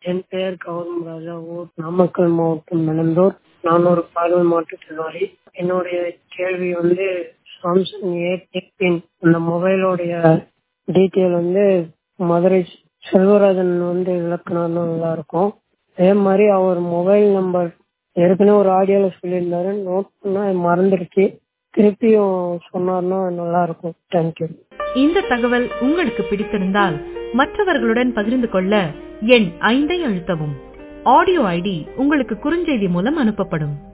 என் பெயர் கௌதம் ராஜா ஊர் நாமக்கல் மாவட்டம் மெனந்தூர் நான் ஒரு பார்வை மாற்றுத்திறனாளி என்னுடைய கேள்வி வந்து சாம்சங் ஏ பின் அந்த மொபைலோடைய டீட்டெயில் வந்து மதுரை செல்வராஜன் வந்து விளக்குனார்னா நல்லா இருக்கும் அதே மாதிரி அவர் மொபைல் நம்பர் ஏற்கனவே ஒரு ஆடியோல சொல்லியிருந்தாரு நோட் பண்ணா மறந்துடுச்சு திருப்பியும் சொன்னார்னா நல்லா இருக்கும் தேங்க்யூ இந்த தகவல் உங்களுக்கு பிடித்திருந்தால் மற்றவர்களுடன் பகிர்ந்து கொள்ள எண் ஐந்தை அழுத்தவும் ஆடியோ ஐடி உங்களுக்கு குறுஞ்செய்தி மூலம் அனுப்பப்படும்